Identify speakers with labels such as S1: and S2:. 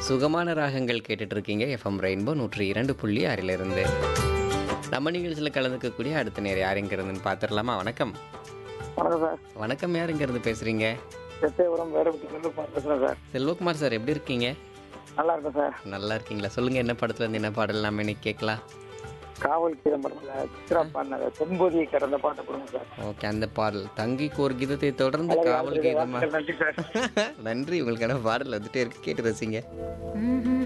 S1: சுகமான ராகங்கள் கேட்டுட்டு இருக்கீங்க எஃப்எம் ரெயின்போ நூற்றி இரண்டு புள்ளி ஆறிலிருந்து நம்ம நிகழ்ச்சியில் கலந்துக்கக்கூடிய அடுத்த நேரம் யாருங்கிறதுன்னு பார்த்துடலாமா வணக்கம்
S2: வணக்கம் சார்
S1: வணக்கம் யாருங்கிறது பேசுகிறீங்க
S2: செத்தைபுரம் வேடபுத்திலிருந்து பேசுகிறேன் சார்
S1: செல்வகுமார் சார் எப்படி இருக்கீங்க
S2: நல்லா இருக்கேன் சார்
S1: நல்லா இருக்கீங்களா சொல்லுங்கள் என்ன படத்துல இருந்து என்ன பாடல் நம்ம இன்னைக்கு கேட்கலாம்
S2: காவல் கீதம்பரத்தில் சித்ரா பாடின செம்பொதியை கடந்த பாட்டை கொடுங்க சார்
S1: ஓகே அந்த பாடல் தங்கிக்கு ஒரு கீதத்தை தொடர்ந்து காவல் கீதமா
S2: நன்றி சார்
S1: நன்றி உங்களுக்கான பாடல் வந்துட்டே இருக்கு கேட்டு ரசிங்க